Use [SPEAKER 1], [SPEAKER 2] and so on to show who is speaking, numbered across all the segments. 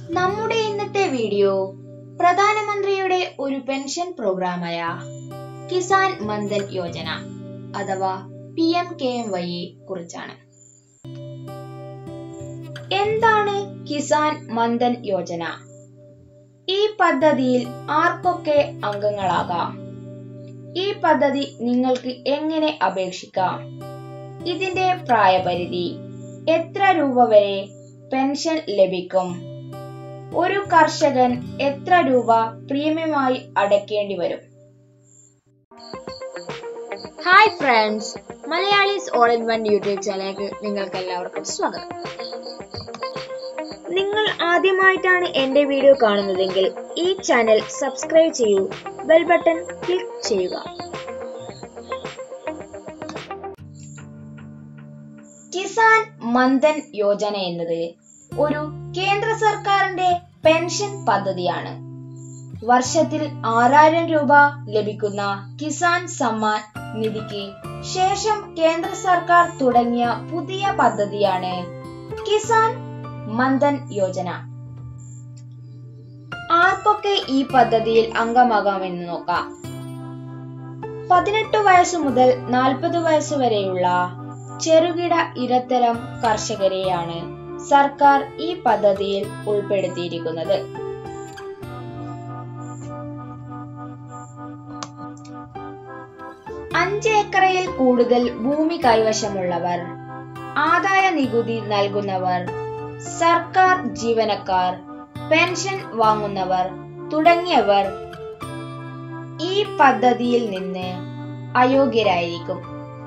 [SPEAKER 1] നമ്മുടെ ഇന്നത്തെ വീഡിയോ പ്രധാനമന്ത്രിയുടെ ഒരു പെൻഷൻ പ്രോഗ്രാമായ കിസാൻ മന്ദൻ യോജന അഥവാ പി എം കെ എം വൈയെ കുറിച്ചാണ് എന്താണ് കിസാൻ മന്ദൻ യോജന ഈ പദ്ധതിയിൽ ആർക്കൊക്കെ അംഗങ്ങളാകാം ഈ പദ്ധതി നിങ്ങൾക്ക് എങ്ങനെ അപേക്ഷിക്കാം ഇതിന്റെ പ്രായപരിധി എത്ര രൂപ വരെ പെൻഷൻ ലഭിക്കും ഒരു കർഷകൻ എത്ര രൂപ പ്രീമിയമായി അടയ്ക്കേണ്ടി വരും hi friends Malayalees all in one YouTube ചാനലിലേക്ക് നിങ്ങൾക്ക് എല്ലാവർക്കും സ്വാഗതം നിങ്ങൾ ആദ്യമായിട്ടാണ് എന്റെ വീഡിയോ കാണുന്നതെങ്കിൽ ഈ ചാനൽ സബ്സ്ക്രൈബ് ചെയ്യൂ ബെൽ ബട്ടൺ ക്ലിക്ക് ചെയ്യുക കിസാൻ മന്ദൻ യോജന എന്നത് ഒരു കേന്ദ്ര സർക്കാരിന്റെ പെൻഷൻ പദ്ധതിയാണ് വർഷത്തിൽ ആറായിരം രൂപ ലഭിക്കുന്ന കിസാൻ സമ്മാൻ നിധിക്ക് ശേഷം കേന്ദ്ര സർക്കാർ തുടങ്ങിയ പുതിയ പദ്ധതിയാണ് കിസാൻ മന്ദൻ യോജന ആർക്കൊക്കെ ഈ പദ്ധതിയിൽ അംഗമാകാമെന്ന് നോക്കാം പതിനെട്ട് വയസ്സ് മുതൽ നാൽപ്പത് വയസ്സ് വരെയുള്ള ചെറുകിട ഇടത്തരം കർഷകരെയാണ് സർക്കാർ ഈ പദ്ധതിയിൽ ഉൾപ്പെടുത്തിയിരിക്കുന്നത് അഞ്ച് ഏക്കറയിൽ കൂടുതൽ ഭൂമി കൈവശമുള്ളവർ ആദായ നികുതി നൽകുന്നവർ സർക്കാർ ജീവനക്കാർ പെൻഷൻ വാങ്ങുന്നവർ തുടങ്ങിയവർ ഈ പദ്ധതിയിൽ നിന്ന് അയോഗ്യരായിരിക്കും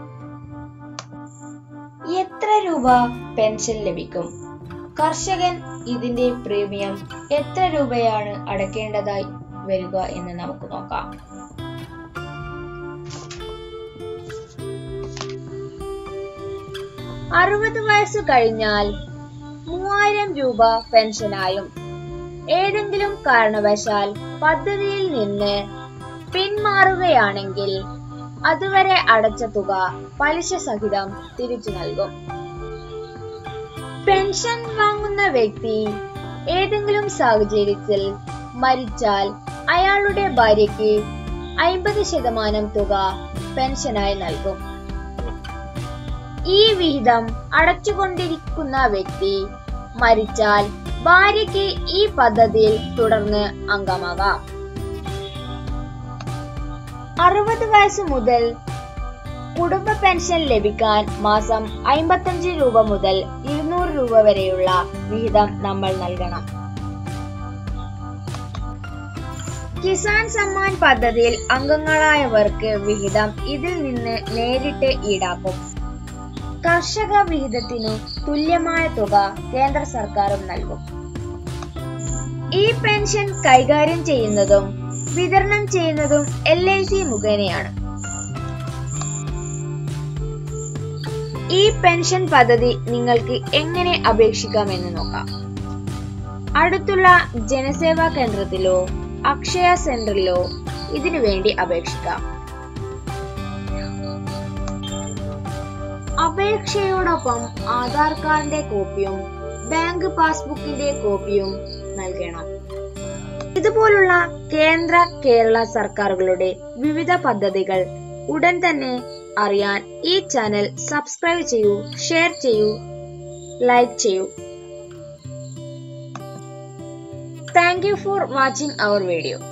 [SPEAKER 1] എത്ര രൂപ പെൻഷൻ ലഭിക്കും കർഷകൻ ഇതിന്റെ പ്രീമിയം എത്ര രൂപയാണ് അടയ്ക്കേണ്ടതായി വരിക എന്ന് നമുക്ക് നോക്കാം അറുപത് വയസ്സ് കഴിഞ്ഞാൽ മൂവായിരം രൂപ പെൻഷനായും ഏതെങ്കിലും കാരണവശാൽ പദ്ധതിയിൽ നിന്ന് പിന്മാറുകയാണെങ്കിൽ അതുവരെ അടച്ച തുക പലിശ സഹിതം തിരിച്ചു നൽകും പെൻഷൻ വാങ്ങുന്ന വ്യക്തി ഏതെങ്കിലും സാഹചര്യത്തിൽ മരിച്ചാൽ അയാളുടെ ഭാര്യയ്ക്ക് അയിമ്പത് ശതമാനം തുക പെൻഷനായി നൽകും ഈ വിഹിതം അടച്ചുകൊണ്ടിരിക്കുന്ന വ്യക്തി മരിച്ചാൽ ഭാര്യയ്ക്ക് ഈ പദ്ധതിയിൽ തുടർന്ന് അംഗമാകാം അറുപത് വയസ്സ് മുതൽ കുടുംബ പെൻഷൻ ലഭിക്കാൻ മാസം അമ്പത്തഞ്ച് രൂപ മുതൽ ഇരുന്നൂറ് രൂപ വരെയുള്ള വിഹിതം നമ്മൾ നൽകണം കിസാൻ സമ്മാൻ പദ്ധതിയിൽ അംഗങ്ങളായവർക്ക് വിഹിതം ഇതിൽ നിന്ന് നേരിട്ട് ഈടാക്കും കർഷക വിഹിതത്തിനു തുല്യമായ തുക കേന്ദ്ര സർക്കാരും നൽകും ഈ പെൻഷൻ കൈകാര്യം ചെയ്യുന്നതും വിതരണം ചെയ്യുന്നതും എൽ ഐ സി മുഖേനയാണ് ഈ പെൻഷൻ പദ്ധതി നിങ്ങൾക്ക് എങ്ങനെ അപേക്ഷിക്കാമെന്ന് നോക്കാം അടുത്തുള്ള ജനസേവാ കേന്ദ്രത്തിലോ അക്ഷയ സെന്ററിലോ ഇതിനു വേണ്ടി അപേക്ഷിക്കാം അപേക്ഷയോടൊപ്പം ആധാർ കാർഡിന്റെ കോപ്പിയും ബാങ്ക് പാസ്ബുക്കിന്റെ കോപ്പിയും നൽകണം ഇതുപോലുള്ള കേന്ദ്ര കേരള സർക്കാരുകളുടെ വിവിധ പദ്ധതികൾ ഉടൻ തന്നെ അറിയാൻ ഈ ചാനൽ സബ്സ്ക്രൈബ് ചെയ്യൂ ഷെയർ ചെയ്യൂ ലൈക്ക് ചെയ്യൂ thank you for watching our video